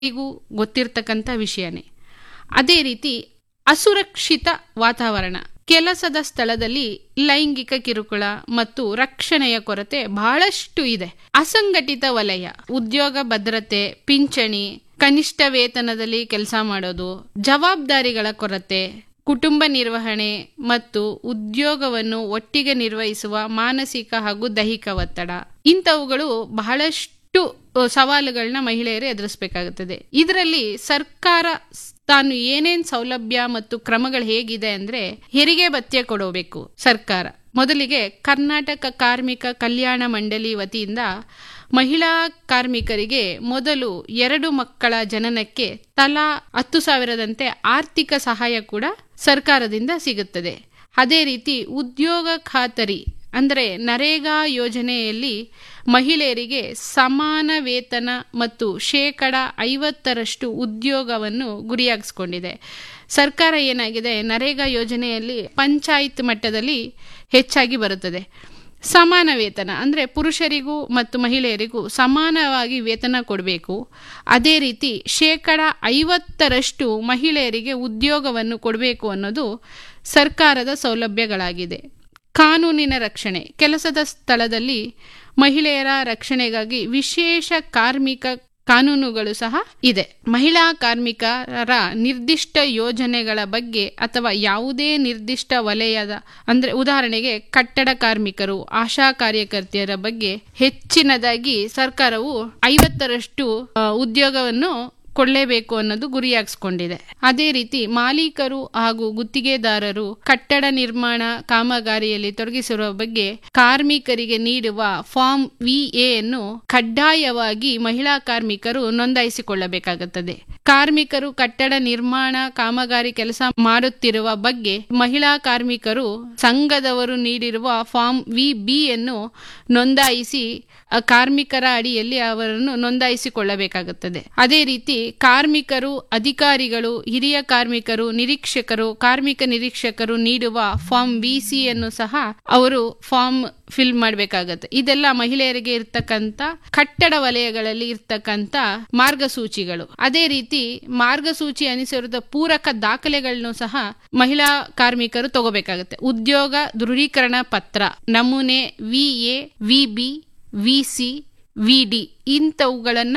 ಎಲ್ಲರಿಗೂ ಗೊತ್ತಿರ್ತಕ್ಕಂಥ ವಿಷಯನೇ ಅದೇ ರೀತಿ ಅಸುರಕ್ಷಿತ ವಾತಾವರಣ ಕೆಲಸದ ಸ್ಥಳದಲ್ಲಿ ಲೈಂಗಿಕ ಕಿರುಕುಳ ಮತ್ತು ರಕ್ಷಣೆಯ ಕೊರತೆ ಬಹಳಷ್ಟು ಇದೆ ಅಸಂಘಟಿತ ವಲಯ ಉದ್ಯೋಗ ಭದ್ರತೆ ಪಿಂಚಣಿ ಕನಿಷ್ಠ ವೇತನದಲ್ಲಿ ಕೆಲಸ ಮಾಡೋದು ಜವಾಬ್ದಾರಿಗಳ ಕೊರತೆ ಕುಟುಂಬ ನಿರ್ವಹಣೆ ಮತ್ತು ಉದ್ಯೋಗವನ್ನು ಒಟ್ಟಿಗೆ ನಿರ್ವಹಿಸುವ ಮಾನಸಿಕ ಹಾಗೂ ದೈಹಿಕ ಒತ್ತಡ ಇಂಥವುಗಳು ಬಹಳಷ್ಟು ಸವಾಲುಗಳನ್ನ ಮಹಿಳೆಯರು ಎದುರಿಸಬೇಕಾಗುತ್ತದೆ ಇದರಲ್ಲಿ ಸರ್ಕಾರ ತಾನು ಏನೇನ್ ಸೌಲಭ್ಯ ಮತ್ತು ಕ್ರಮಗಳು ಹೇಗಿದೆ ಅಂದ್ರೆ ಹೆರಿಗೆ ಭತ್ಯೆ ಕೊಡಬೇಕು ಸರ್ಕಾರ ಮೊದಲಿಗೆ ಕರ್ನಾಟಕ ಕಾರ್ಮಿಕ ಕಲ್ಯಾಣ ಮಂಡಳಿ ವತಿಯಿಂದ ಮಹಿಳಾ ಕಾರ್ಮಿಕರಿಗೆ ಮೊದಲು ಎರಡು ಮಕ್ಕಳ ಜನನಕ್ಕೆ ತಲಾ ಹತ್ತು ಸಾವಿರದಂತೆ ಆರ್ಥಿಕ ಸಹಾಯ ಕೂಡ ಸರ್ಕಾರದಿಂದ ಸಿಗುತ್ತದೆ ಅದೇ ರೀತಿ ಉದ್ಯೋಗ ಖಾತರಿ ಅಂದರೆ ನರೇಗಾ ಯೋಜನೆಯಲ್ಲಿ ಮಹಿಳೆಯರಿಗೆ ಸಮಾನ ವೇತನ ಮತ್ತು ಶೇಕಡ ಐವತ್ತರಷ್ಟು ಉದ್ಯೋಗವನ್ನು ಗುರಿಯಾಗಿಸ್ಕೊಂಡಿದೆ ಸರ್ಕಾರ ಏನಾಗಿದೆ ನರೇಗಾ ಯೋಜನೆಯಲ್ಲಿ ಪಂಚಾಯತ್ ಮಟ್ಟದಲ್ಲಿ ಹೆಚ್ಚಾಗಿ ಬರುತ್ತದೆ ಸಮಾನ ವೇತನ ಅಂದರೆ ಪುರುಷರಿಗೂ ಮತ್ತು ಮಹಿಳೆಯರಿಗೂ ಸಮಾನವಾಗಿ ವೇತನ ಕೊಡಬೇಕು ಅದೇ ರೀತಿ ಶೇಕಡ ಐವತ್ತರಷ್ಟು ಮಹಿಳೆಯರಿಗೆ ಉದ್ಯೋಗವನ್ನು ಕೊಡಬೇಕು ಅನ್ನೋದು ಸರ್ಕಾರದ ಸೌಲಭ್ಯಗಳಾಗಿದೆ ಕಾನೂನಿನ ರಕ್ಷಣೆ ಕೆಲಸದ ಸ್ಥಳದಲ್ಲಿ ಮಹಿಳೆಯರ ರಕ್ಷಣೆಗಾಗಿ ವಿಶೇಷ ಕಾರ್ಮಿಕ ಕಾನೂನುಗಳು ಸಹ ಇದೆ ಮಹಿಳಾ ಕಾರ್ಮಿಕರ ನಿರ್ದಿಷ್ಟ ಯೋಜನೆಗಳ ಬಗ್ಗೆ ಅಥವಾ ಯಾವುದೇ ನಿರ್ದಿಷ್ಟ ವಲಯದ ಅಂದ್ರೆ ಉದಾಹರಣೆಗೆ ಕಟ್ಟಡ ಕಾರ್ಮಿಕರು ಆಶಾ ಕಾರ್ಯಕರ್ತೆಯರ ಬಗ್ಗೆ ಹೆಚ್ಚಿನದಾಗಿ ಸರ್ಕಾರವು ಐವತ್ತರಷ್ಟು ಉದ್ಯೋಗವನ್ನು ಕೊಳ್ಳೇಬೇಕು ಅನ್ನೋದು ಗುರಿಯಾಗಿಸ್ಕೊಂಡಿದೆ ಅದೇ ರೀತಿ ಮಾಲೀಕರು ಹಾಗೂ ಗುತ್ತಿಗೆದಾರರು ಕಟ್ಟಡ ನಿರ್ಮಾಣ ಕಾಮಗಾರಿಯಲ್ಲಿ ತೊಡಗಿಸಿರುವ ಬಗ್ಗೆ ಕಾರ್ಮಿಕರಿಗೆ ನೀಡುವ ಫಾರ್ಮ್ ವಿ ಎನ್ನು ಕಡ್ಡಾಯವಾಗಿ ಮಹಿಳಾ ಕಾರ್ಮಿಕರು ನೋಂದಾಯಿಸಿಕೊಳ್ಳಬೇಕಾಗುತ್ತದೆ ಕಾರ್ಮಿಕರು ಕಟ್ಟಡ ನಿರ್ಮಾಣ ಕಾಮಗಾರಿ ಕೆಲಸ ಮಾಡುತ್ತಿರುವ ಬಗ್ಗೆ ಮಹಿಳಾ ಕಾರ್ಮಿಕರು ಸಂಘದವರು ನೀಡಿರುವ ಫಾರ್ಮ್ ವಿ ಬಿ ಯನ್ನು ನೋಂದಾಯಿಸಿ ಕಾರ್ಮಿಕರ ಅಡಿಯಲ್ಲಿ ಅವರನ್ನು ನೋಂದಾಯಿಸಿಕೊಳ್ಳಬೇಕಾಗುತ್ತದೆ ಅದೇ ರೀತಿ ಕಾರ್ಮಿಕರು ಅಧಿಕಾರಿಗಳು ಹಿರಿಯ ಕಾರ್ಮಿಕರು ನಿರೀಕ್ಷಕರು ಕಾರ್ಮಿಕ ನಿರೀಕ್ಷಕರು ನೀಡುವ ಫಾರ್ಮ್ ವಿ ಸಿ ಅನ್ನು ಸಹ ಅವರು ಫಾರ್ಮ್ ಫಿಲ್ ಮಾಡಬೇಕಾಗತ್ತೆ ಇದೆಲ್ಲ ಮಹಿಳೆಯರಿಗೆ ಇರ್ತಕ್ಕಂಥ ಕಟ್ಟಡ ವಲಯಗಳಲ್ಲಿ ಇರ್ತಕ್ಕಂಥ ಮಾರ್ಗಸೂಚಿಗಳು ಅದೇ ರೀತಿ ಮಾರ್ಗಸೂಚಿ ಅನುಸರಿದ ಪೂರಕ ದಾಖಲೆಗಳನ್ನು ಸಹ ಮಹಿಳಾ ಕಾರ್ಮಿಕರು ತಗೋಬೇಕಾಗತ್ತೆ ಉದ್ಯೋಗ ದೃಢೀಕರಣ ಪತ್ರ ನಮೂನೆ V A V B V C V D ಇಂಥವುಗಳನ್ನ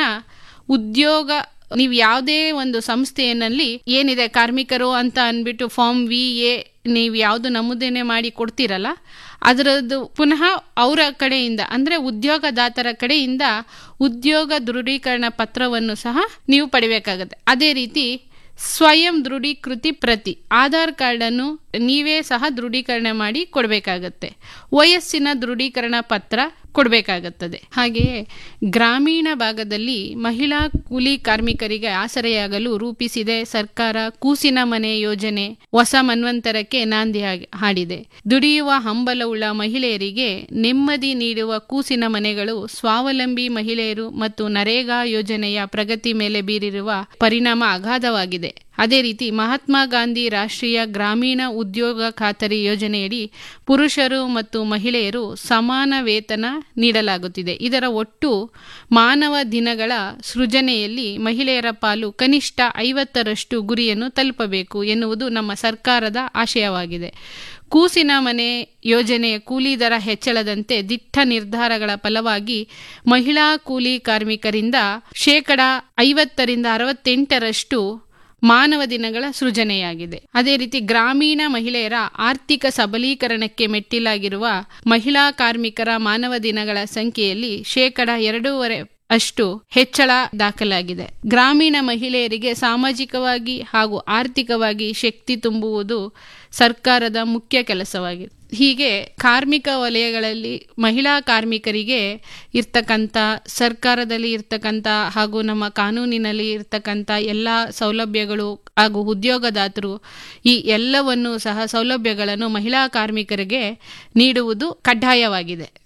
ಉದ್ಯೋಗ ನೀವು ಯಾವುದೇ ಒಂದು ಸಂಸ್ಥೆಯಲ್ಲಿ ಏನಿದೆ ಕಾರ್ಮಿಕರು ಅಂತ ಅಂದ್ಬಿಟ್ಟು ಫಾರ್ಮ್ ವಿ ಎ ನೀವು ಯಾವುದು ನಮೂದನೆ ಮಾಡಿ ಕೊಡ್ತೀರಲ್ಲ ಅದರದ್ದು ಪುನಃ ಅವರ ಕಡೆಯಿಂದ ಅಂದ್ರೆ ಉದ್ಯೋಗದಾತರ ಕಡೆಯಿಂದ ಉದ್ಯೋಗ ದೃಢೀಕರಣ ಪತ್ರವನ್ನು ಸಹ ನೀವು ಪಡಿಬೇಕಾಗತ್ತೆ ಅದೇ ರೀತಿ ಸ್ವಯಂ ದೃಢೀಕೃತಿ ಪ್ರತಿ ಆಧಾರ್ ಕಾರ್ಡ್ ಅನ್ನು ನೀವೇ ಸಹ ದೃಢೀಕರಣ ಮಾಡಿ ಕೊಡಬೇಕಾಗತ್ತೆ ವಯಸ್ಸಿನ ದೃಢೀಕರಣ ಪತ್ರ ಕೊಡಬೇಕಾಗುತ್ತದೆ ಹಾಗೆಯೇ ಗ್ರಾಮೀಣ ಭಾಗದಲ್ಲಿ ಮಹಿಳಾ ಕೂಲಿ ಕಾರ್ಮಿಕರಿಗೆ ಆಸರೆಯಾಗಲು ರೂಪಿಸಿದೆ ಸರ್ಕಾರ ಕೂಸಿನ ಮನೆ ಯೋಜನೆ ಹೊಸ ಮನ್ವಂತರಕ್ಕೆ ನಾಂದಿ ಹಾಡಿದೆ ದುಡಿಯುವ ಹಂಬಲವುಳ್ಳ ಮಹಿಳೆಯರಿಗೆ ನೆಮ್ಮದಿ ನೀಡುವ ಕೂಸಿನ ಮನೆಗಳು ಸ್ವಾವಲಂಬಿ ಮಹಿಳೆಯರು ಮತ್ತು ನರೇಗಾ ಯೋಜನೆಯ ಪ್ರಗತಿ ಮೇಲೆ ಬೀರಿರುವ ಪರಿಣಾಮ ಅಗಾಧವಾಗಿದೆ ಅದೇ ರೀತಿ ಮಹಾತ್ಮ ಗಾಂಧಿ ರಾಷ್ಟ್ರೀಯ ಗ್ರಾಮೀಣ ಉದ್ಯೋಗ ಖಾತರಿ ಯೋಜನೆಯಡಿ ಪುರುಷರು ಮತ್ತು ಮಹಿಳೆಯರು ಸಮಾನ ವೇತನ ನೀಡಲಾಗುತ್ತಿದೆ ಇದರ ಒಟ್ಟು ಮಾನವ ದಿನಗಳ ಸೃಜನೆಯಲ್ಲಿ ಮಹಿಳೆಯರ ಪಾಲು ಕನಿಷ್ಠ ಐವತ್ತರಷ್ಟು ಗುರಿಯನ್ನು ತಲುಪಬೇಕು ಎನ್ನುವುದು ನಮ್ಮ ಸರ್ಕಾರದ ಆಶಯವಾಗಿದೆ ಕೂಸಿನ ಮನೆ ಯೋಜನೆಯ ಕೂಲಿ ದರ ಹೆಚ್ಚಳದಂತೆ ದಿಟ್ಟ ನಿರ್ಧಾರಗಳ ಫಲವಾಗಿ ಮಹಿಳಾ ಕೂಲಿ ಕಾರ್ಮಿಕರಿಂದ ಶೇಕಡ ಐವತ್ತರಿಂದ ಅರವತ್ತೆಂಟರಷ್ಟು ಮಾನವ ದಿನಗಳ ಸೃಜನೆಯಾಗಿದೆ ಅದೇ ರೀತಿ ಗ್ರಾಮೀಣ ಮಹಿಳೆಯರ ಆರ್ಥಿಕ ಸಬಲೀಕರಣಕ್ಕೆ ಮೆಟ್ಟಿಲಾಗಿರುವ ಮಹಿಳಾ ಕಾರ್ಮಿಕರ ಮಾನವ ದಿನಗಳ ಸಂಖ್ಯೆಯಲ್ಲಿ ಶೇಕಡ ಎರಡೂವರೆ ಅಷ್ಟು ಹೆಚ್ಚಳ ದಾಖಲಾಗಿದೆ ಗ್ರಾಮೀಣ ಮಹಿಳೆಯರಿಗೆ ಸಾಮಾಜಿಕವಾಗಿ ಹಾಗೂ ಆರ್ಥಿಕವಾಗಿ ಶಕ್ತಿ ತುಂಬುವುದು ಸರ್ಕಾರದ ಮುಖ್ಯ ಕೆಲಸವಾಗಿದೆ ಹೀಗೆ ಕಾರ್ಮಿಕ ವಲಯಗಳಲ್ಲಿ ಮಹಿಳಾ ಕಾರ್ಮಿಕರಿಗೆ ಇರ್ತಕ್ಕಂಥ ಸರ್ಕಾರದಲ್ಲಿ ಇರ್ತಕ್ಕಂಥ ಹಾಗೂ ನಮ್ಮ ಕಾನೂನಿನಲ್ಲಿ ಇರ್ತಕ್ಕಂಥ ಎಲ್ಲ ಸೌಲಭ್ಯಗಳು ಹಾಗೂ ಉದ್ಯೋಗದಾತರು ಈ ಎಲ್ಲವನ್ನು ಸಹ ಸೌಲಭ್ಯಗಳನ್ನು ಮಹಿಳಾ ಕಾರ್ಮಿಕರಿಗೆ ನೀಡುವುದು ಕಡ್ಡಾಯವಾಗಿದೆ